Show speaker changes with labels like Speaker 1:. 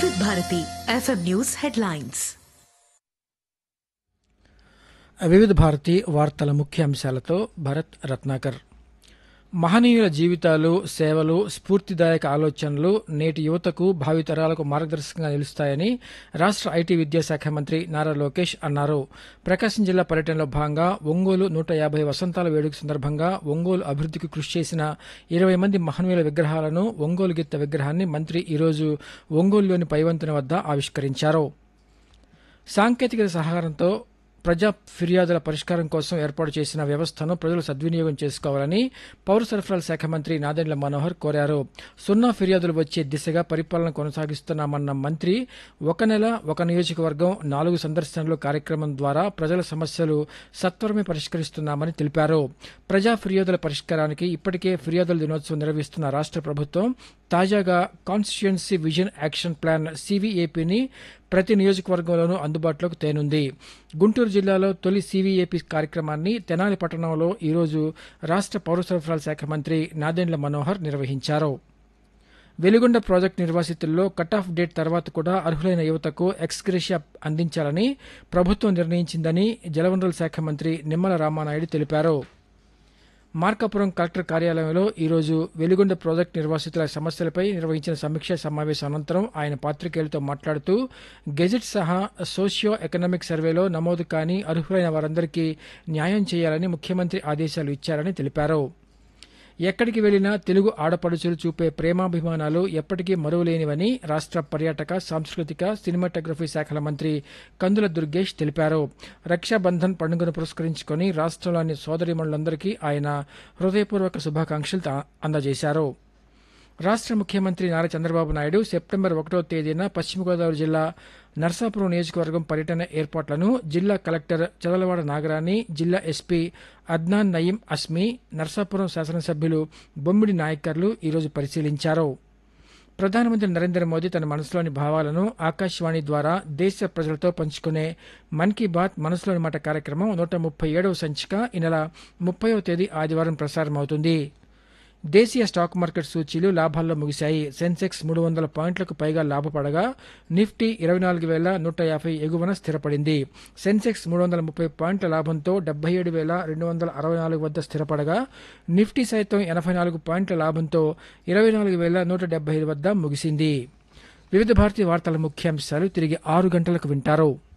Speaker 1: వివిధ Bharati FM news headlines
Speaker 2: వివిధ భారతి వార్తల ముఖ్యాంశాలతో భరత్ రత్నాకర్ మహనీయుల జీవితాలు సేవలు స్ఫూర్తిదాయక ఆలోచనలు నేటి యువతకు భావితరాలకు మార్గదర్శకంగా నిలుస్తాయని రాష్ట్ర ఐటీ విద్యాశాఖ మంత్రి నారా లోకేష్ అన్నారు ప్రకాశం జిల్లా పర్యటనలో భాగంగా ఒంగోలు నూట యాభై వసంతాల వేడుక సందర్భంగా ఒంగోలు అభివృద్ధికి కృషి చేసిన ఇరవై మంది మహనీయుల విగ్రహాలను ఒంగోలు గిత్త విగ్రహాన్ని మంత్రి ఈరోజు ఒంగోలులోని పైవంతున వద్ద ఆవిష్కరించారు సాంకేతికత సహకారంతో ప్రజా ఫిర్యాదుల పరిష్కారం కోసం ఏర్పాటు చేసిన వ్యవస్థను ప్రజలు సద్వినియోగం చేసుకోవాలని పౌర సరఫరాల శాఖ మంత్రి నాదెండ్ల మనోహర్ కోరారు సున్నా ఫిర్యాదులు వచ్చే దిశగా పరిపాలన కొనసాగిస్తున్నామన్న మంత్రి ఒక నెల ఒక నియోజకవర్గం నాలుగు సందర్శనలు కార్యక్రమం ద్వారా ప్రజల సమస్యలు సత్వరమే పరిష్కరిస్తున్నామని తెలిపారు ప్రజా ఫిర్యాదుల పరిష్కారానికి ఇప్పటికే ఫిర్యాదుల దినోత్సవం నిర్వహిస్తున్న రాష్ట్ర ప్రభుత్వం తాజాగా కాన్స్టిట్యుయెన్సీ విజన్ యాక్షన్ ప్లాన్ సివిఏపిని ప్రతి నియోజకవర్గంలోనూ అందుబాటులోకి తేనుంది గుంటూరు జిల్లాలో తొలి సివిఏపి కార్యక్రమాన్ని తెనాలి పట్టణంలో ఈరోజు రాష్ట్ర పౌర సరఫరాల శాఖ మంత్రి నాదెండ్ల మనోహర్ నిర్వహించారు వెలుగొండ ప్రాజెక్టు నిర్వాసితుల్లో కట్ ఆఫ్ డేట్ తర్వాత కూడా అర్హులైన యువతకు ఎక్స్గ్రేషియా అందించాలని ప్రభుత్వం నిర్ణయించిందని జలవనరుల శాఖ మంత్రి నిమ్మల రామానాయుడు తెలిపారు మార్కాపురం కలెక్టర్ కార్యాలయంలో ఈరోజు వెలుగొండ ప్రాజెక్టు నిర్వాసితుల సమస్యలపై నిర్వహించిన సమీక్షా సమావేశం అనంతరం ఆయన పాత్రికేయులతో మాట్లాడుతూ గెజెట్ సహా సోషియో ఎకనామిక్ సర్వేలో నమోదు కాని అర్హులైన వారందరికీ న్యాయం చేయాలని ముఖ్యమంత్రి ఆదేశాలు ఇచ్చారని తెలిపారు ఎక్కడికి వెళ్లినా తెలుగు ఆడపడుచులు చూపే ప్రేమాభిమానాలు ఎప్పటికీ మరువలేనివని రాష్ట్ర పర్యాటక సాంస్కృతిక సినిమాటోగ్రఫీ శాఖల మంత్రి కందుల దుర్గేష్ తెలిపారు రక్షాబంధన్ పండుగను పురస్కరించుకొని రాష్ట్రంలోని సోదరిమణులందరికీ ఆయన హృదయపూర్వక శుభాకాంక్షలు తా- అందజేశారు రాష్ట్ర ముఖ్యమంత్రి నారా చంద్రబాబు నాయుడు సెప్టెంబర్ ఒకటో తేదీన పశ్చిమ గోదావరి జిల్లా నర్సాపురం నియోజకవర్గం పర్యటన ఏర్పాట్లను జిల్లా కలెక్టర్ చదలవాడ నాగరాణి జిల్లా ఎస్పీ అద్నాన్ నయీం అస్మి నర్సాపురం శాసనసభ్యులు బొమ్మిడి నాయకర్లు ఈరోజు పరిశీలించారు ప్రధానమంత్రి నరేంద్ర మోదీ తన మనసులోని భావాలను ఆకాశవాణి ద్వారా దేశ ప్రజలతో పంచుకునే మన్ కీ బాత్ మనసులోని మాట కార్యక్రమం నూట ముప్పై ఏడవ సంచిక ఈ నెల ముప్పైవ తేదీ ఆదివారం ప్రసారమవుతుంది దేశీయ స్టాక్ మార్కెట్ సూచీలు లాభాల్లో ముగిశాయి సెన్సెక్స్ మూడు వందల పాయింట్లకు పైగా లాభపడగా నిఫ్టీ ఇరవై నాలుగు వేల నూట యాభై ఎగువన స్థిరపడింది సెన్సెక్స్ మూడు వందల ముప్పై పాయింట్ల లాభంతో డెబ్బై ఏడు వేల రెండు వందల అరవై నాలుగు వద్ద స్థిరపడగా నిఫ్టీ సైతం ఎనభై నాలుగు పాయింట్ల లాభంతో ఇరవై నాలుగు వేల నూట డెబ్బై ఐదు వద్ద ముగిసింది వివిధ భారతీయ వార్తల ముఖ్యాంశాలు తిరిగి ఆరు గంటలకు వింటారు